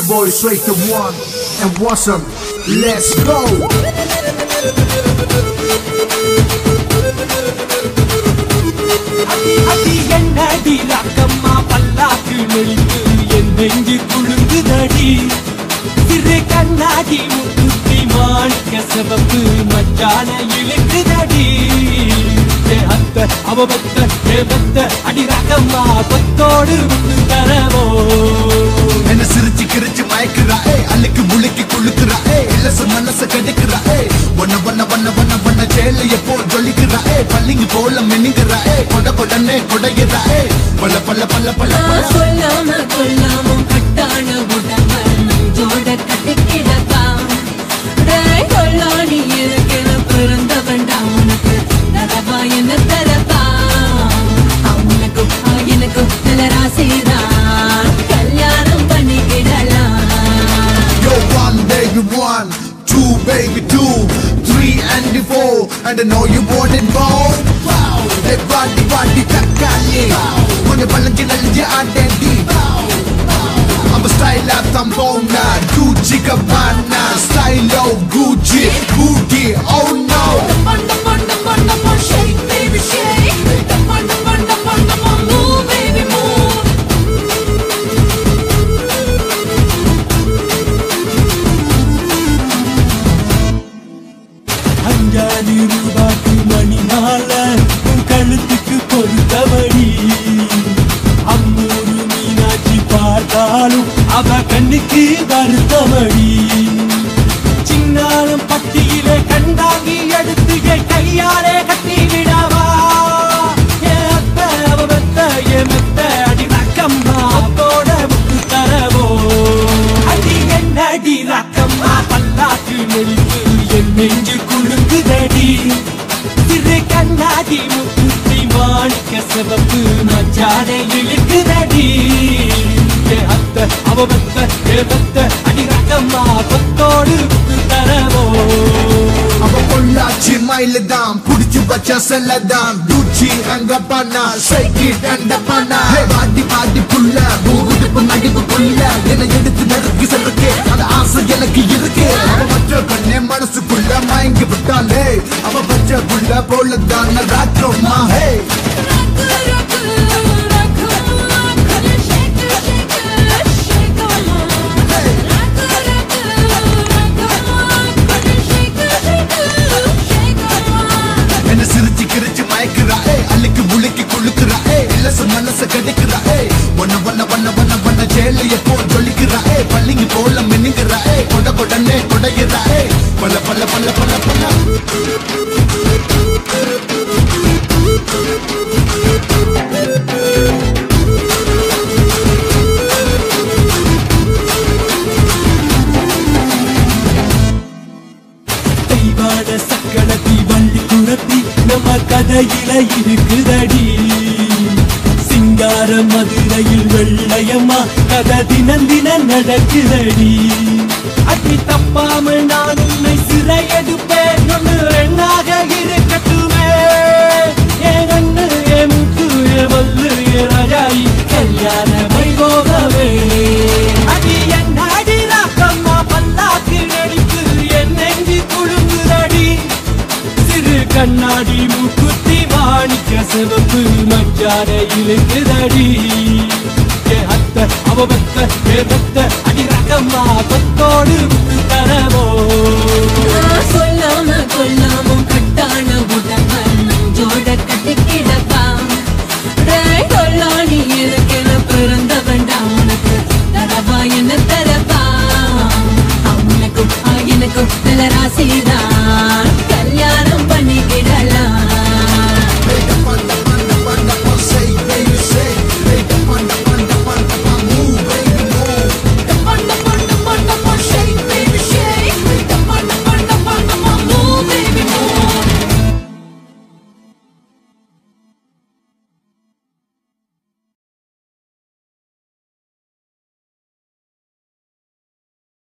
boy straight to one and awesome. Let's go. அடி அடி என்னடி ரக்கம்மா பல்லாக்கு நெளிந்து என் நெஞ்சு குழுங்குதடி சிறு கண்ணாடி முக்குத்தி மாணிக்க சிவப்பு மச்சான இழுக்குதடி ஏ அத்த அவ பத்த ஏ பத்த அடி ரக்கம்மா கொத்தோடு விட்டு தரவோ என்ன சிரிச்சு கிரிச்சு மயக்குறா ஏ அள்ளிக்கு முழுக்கி குளுக்குறா ஏ இலச மனச கெடுக்குறா ஏ ஒன்ன பண்ண பண்ண பண்ண பண்ண சேல எப்போ ஜொலிக்குறா ஏ பள்ளிங்க போல மின்னுக்குறா ஏ கொட கொடனே கொடையுறா ஏ பல்ல பல்ல பல்ல பல்ல நான் சொல்லாம கொல்லாம கட்டான உடம்ப நெஞ்சோட கட்டிக்கிடக்கா டேய் கொல்லாடி எனக்கென பிறந்த வேண்டாம் உனக்கு தரவா என்ன தரப்பா அவனுக்கும் எனக்கும் நல்ல ராசிதான் கல்யாணம் பண்ணிக்கிடலாம் Yo, one baby one, two baby two, three and the four, and I know you want it more. Wow, hey body body kakali, கொஞ்சம் பழஞ்சு நெஞ்சு ஆட்டேடி. I'm a style up tambona, Gucci Gabbana, style of Gucci, booty, oh no. Shake, baby, shake. Move, baby, move. அஞ்சாறு ரூபாய்க்கு மணி மால உன் கழுத்துக்கு பொறுத்தபடி அம்மூரு மீனாட்சி பார்த்தாலும் அவ கண்ணுக்கு வருத்தபடி சின்னாலும் பட்டியில கண்டாங்கி எடுத்து என் கையாலே கட்டி விடவா என் அத்தை அவ மெத்த என் மெத்த அடி ரக்கம்மா அத்தோட முத்து தரவோ அடி என்னடி ரக்கம்மா பல்லாக்கு நெளிந்து என் நெஞ்சு குழுங்குதடி திரு கண்ணாடி முக்குத்தி மாணிக்க சிவப்பு மச்சானை இழுக்குதடி ஏ அத்த அவ மெத்த ஏ மெத்த அடி ரக்கம்மா கொத்தோடு முத்து தரவோ அவ பொள்ளாச்சி மயில தான் புடிச்சு வச்ச செல்ல தான் குச்சி அங்க பண்ணா சைக்கிட் அண்ட பண்ணா பாட்டி பாட்டி புள்ள பூகுடுப்பு நடிப்பு புள்ள என்னை எடுத்து நெருக்கி செல்லுக்கு அந்த ஆசை எனக்கு இருக்கு அவ வச்ச கண்ணே மனசுக்குள்ள மயங்கி விட்டாலே அவ வச்ச புள்ள போல தான் ராத்திரமா ஹே என்ன சிரிச்சு கிரிச்சு மயக்குறா ஏ அள்ளிக்கு முழுக்கி குளுக்குறா ஏ இலச மனச கெடுக்குறா ஏ ஒன்ன பண்ண பண்ண பண்ண பண்ண சேல எப்போ ஜொலிக்குறா ஏ பள்ளிங்க போல மின்னுக்குறா ஏ கொட கொடனே கொடையுறா ஏ பல்ல பல்ல பல்ல பல்ல பல்ல தெய்வான சக்கடத்தி வள்ளி குரத்தி நம்ம கதையில இருக்குதடி சிங்கார மதுரையில் வெள்ளையம்மா கதை தினம் தினம் நடக்குதடி அடி தப்பாம நான் உன்னை சிறையெடுப்பேன் ஒன்று ரெண்டாக இருக்கட்டுமே என் கண்ணு என் முத்து என் வல்லு என் ராஜாயி கல்யாண வைபோகமே அடி என் அடி ராக்கம்மா பல்லாக்கு நடிப்பு என் நெஞ்சு குழுங்குதடி சிறு கண்ணாடி மூக்குத்தி மாணிக்க சிவப்பு மச்சான இழுக்குதடி ஏ அத்த அவ பத்த ஏ பத்த அடி ரகம்மா கொத்தோடு விட்டு தரவோ நான் சொல்லாம கொல்லாம